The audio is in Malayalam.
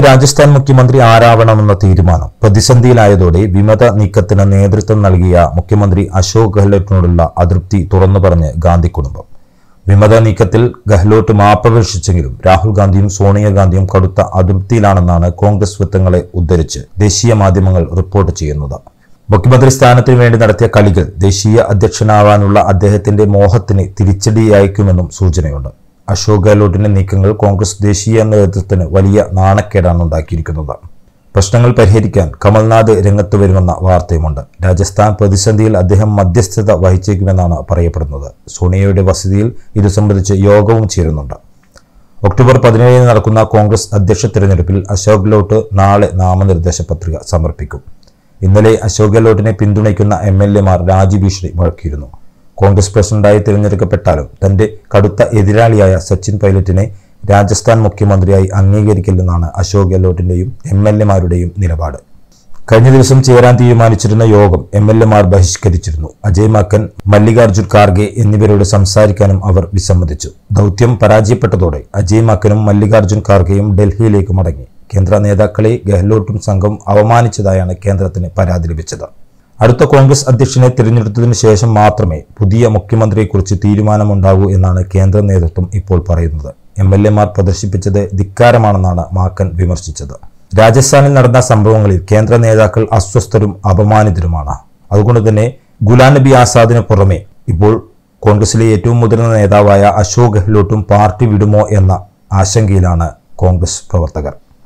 രാജസ്ഥാൻ മുഖ്യമന്ത്രി ആരാവണമെന്ന തീരുമാനം പ്രതിസന്ധിയിലായതോടെ വിമത നീക്കത്തിന് നേതൃത്വം നൽകിയ മുഖ്യമന്ത്രി അശോക് ഗെഹ്ലോട്ടിനോടുള്ള അതൃപ്തി തുറന്നു പറഞ്ഞ് ഗാന്ധി കുടുംബം വിമത നീക്കത്തിൽ ഗെഹ്ലോട്ട് മാപ്പപേക്ഷിച്ചെങ്കിലും രാഹുൽ ഗാന്ധിയും സോണിയാഗാന്ധിയും കടുത്ത അതൃപ്തിയിലാണെന്നാണ് കോൺഗ്രസ് വൃത്തങ്ങളെ ഉദ്ധരിച്ച് ദേശീയ മാധ്യമങ്ങൾ റിപ്പോർട്ട് ചെയ്യുന്നത് മുഖ്യമന്ത്രി സ്ഥാനത്തിനു വേണ്ടി നടത്തിയ കളികൾ ദേശീയ അധ്യക്ഷനാവാനുള്ള അദ്ദേഹത്തിന്റെ മോഹത്തിന് തിരിച്ചടിയായിരിക്കുമെന്നും സൂചനയുണ്ട് അശോക് ഗെഹ്ലോട്ടിന്റെ നീക്കങ്ങൾ കോൺഗ്രസ് ദേശീയ നേതൃത്വത്തിന് വലിയ നാണക്കേടാണ് ഉണ്ടാക്കിയിരിക്കുന്നത് പ്രശ്നങ്ങൾ പരിഹരിക്കാൻ കമൽനാഥ് രംഗത്ത് വരുമെന്ന വാർത്തയുമുണ്ട് രാജസ്ഥാൻ പ്രതിസന്ധിയിൽ അദ്ദേഹം മധ്യസ്ഥത വഹിച്ചേക്കുമെന്നാണ് പറയപ്പെടുന്നത് സോണിയയുടെ വസതിയിൽ ഇത് സംബന്ധിച്ച് യോഗവും ചേരുന്നുണ്ട് ഒക്ടോബർ പതിനേഴിന് നടക്കുന്ന കോൺഗ്രസ് അധ്യക്ഷ തിരഞ്ഞെടുപ്പിൽ അശോക് ഗെഹ്ലോട്ട് നാളെ നാമനിർദ്ദേശ പത്രിക സമർപ്പിക്കും ഇന്നലെ അശോക് ഗെഹ്ലോട്ടിനെ പിന്തുണയ്ക്കുന്ന എം എൽ എമാർ രാജ്യഭീഷണി മുഴക്കിയിരുന്നു കോൺഗ്രസ് പ്രസിഡന്റായി തിരഞ്ഞെടുക്കപ്പെട്ടാലും തന്റെ കടുത്ത എതിരാളിയായ സച്ചിൻ പൈലറ്റിനെ രാജസ്ഥാൻ മുഖ്യമന്ത്രിയായി അംഗീകരിക്കില്ലെന്നാണ് അശോക് ഗെഹ്ലോട്ടിന്റെയും എം എൽ എമാരുടെയും നിലപാട് കഴിഞ്ഞ ദിവസം ചേരാൻ തീരുമാനിച്ചിരുന്ന യോഗം എം എൽ എമാർ ബഹിഷ്കരിച്ചിരുന്നു അജയ് മാക്കൻ മല്ലികാർജുൻ ഖാർഗെ എന്നിവരോട് സംസാരിക്കാനും അവർ വിസമ്മതിച്ചു ദൗത്യം പരാജയപ്പെട്ടതോടെ അജയ് മാക്കനും മല്ലികാർജുൻ ഖാർഗെയും ഡൽഹിയിലേക്ക് മടങ്ങി കേന്ദ്ര നേതാക്കളെ ഗെഹ്ലോട്ടും സംഘം അവമാനിച്ചതായാണ് കേന്ദ്രത്തിന് പരാതി ലഭിച്ചത് അടുത്ത കോൺഗ്രസ് അധ്യക്ഷനെ തിരഞ്ഞെടുത്തതിനു ശേഷം മാത്രമേ പുതിയ മുഖ്യമന്ത്രിയെക്കുറിച്ച് തീരുമാനമുണ്ടാകൂ എന്നാണ് കേന്ദ്ര നേതൃത്വം ഇപ്പോൾ പറയുന്നത് എം എൽ എമാർ പ്രദർശിപ്പിച്ചത് ധിക്കാരമാണെന്നാണ് മാക്കൻ വിമർശിച്ചത് രാജസ്ഥാനിൽ നടന്ന സംഭവങ്ങളിൽ കേന്ദ്ര നേതാക്കൾ അസ്വസ്ഥരും അപമാനിതരുമാണ് അതുകൊണ്ട് തന്നെ ഗുലാം നബി ആസാദിന് പുറമെ ഇപ്പോൾ കോൺഗ്രസിലെ ഏറ്റവും മുതിർന്ന നേതാവായ അശോക് ഗെഹ്ലോട്ടും പാർട്ടി വിടുമോ എന്ന ആശങ്കയിലാണ് കോൺഗ്രസ് പ്രവർത്തകർ